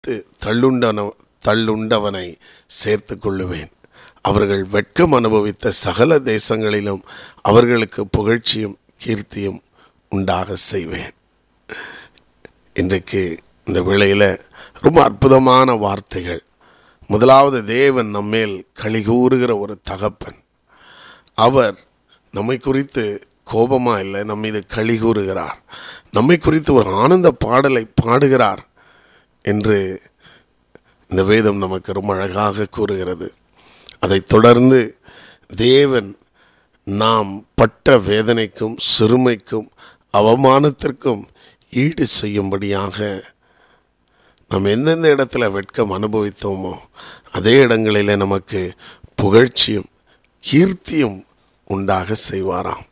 அடித்து தள்ளுண்டன தள்ளுண்டவனை சேர்த்து கொள்ளுவேன் அவர்கள் வெட்கம் அனுபவித்த சகல தேசங்களிலும் அவர்களுக்கு புகழ்ச்சியும் கீர்த்தியும் உண்டாக செய்வேன் இன்றைக்கு இந்த வேளையில் ரொம்ப அற்புதமான வார்த்தைகள் முதலாவது தேவன் நம்மேல் கழிகூறுகிற ஒரு தகப்பன் அவர் நம்மை குறித்து கோபமா இல்லை நம்ம மீது களி கூறுகிறார் நம்மை குறித்து ஒரு ஆனந்த பாடலை பாடுகிறார் என்று இந்த வேதம் நமக்கு ரொம்ப அழகாக கூறுகிறது அதைத் தொடர்ந்து தேவன் நாம் பட்ட வேதனைக்கும் சிறுமைக்கும் அவமானத்திற்கும் ஈடு செய்யும்படியாக நாம் எந்தெந்த இடத்துல வெட்கம் அனுபவித்தோமோ அதே இடங்களிலே நமக்கு புகழ்ச்சியும் கீர்த்தியும் உண்டாக செய்வாராம்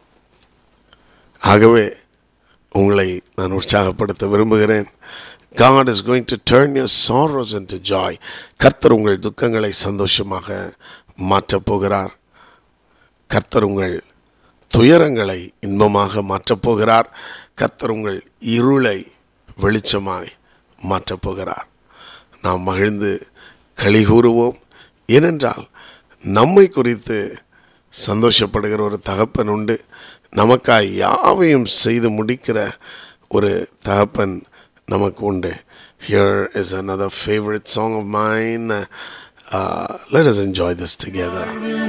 ஆகவே உங்களை நான் உற்சாகப்படுத்த விரும்புகிறேன் God is going to turn your sorrows into joy. கர்த்தர் உங்கள் துக்கங்களை சந்தோஷமாக மாற்றப் போகிறார் கர்த்தர் உங்கள் துயரங்களை இன்பமாக மாற்றப் போகிறார் கர்த்தர் உங்கள் இருளை வெளிச்சமாய் மாற்றப் போகிறார் நாம் மகிழ்ந்து களி கூறுவோம் ஏனென்றால் நம்மை குறித்து சந்தோஷப்படுகிற ஒரு தகப்பன் உண்டு நமக்காய் யாவையும் செய்து முடிக்கிற ஒரு தகப்பன் நமக்கு உண்டு here is another favorite song of mine uh, let us enjoy this together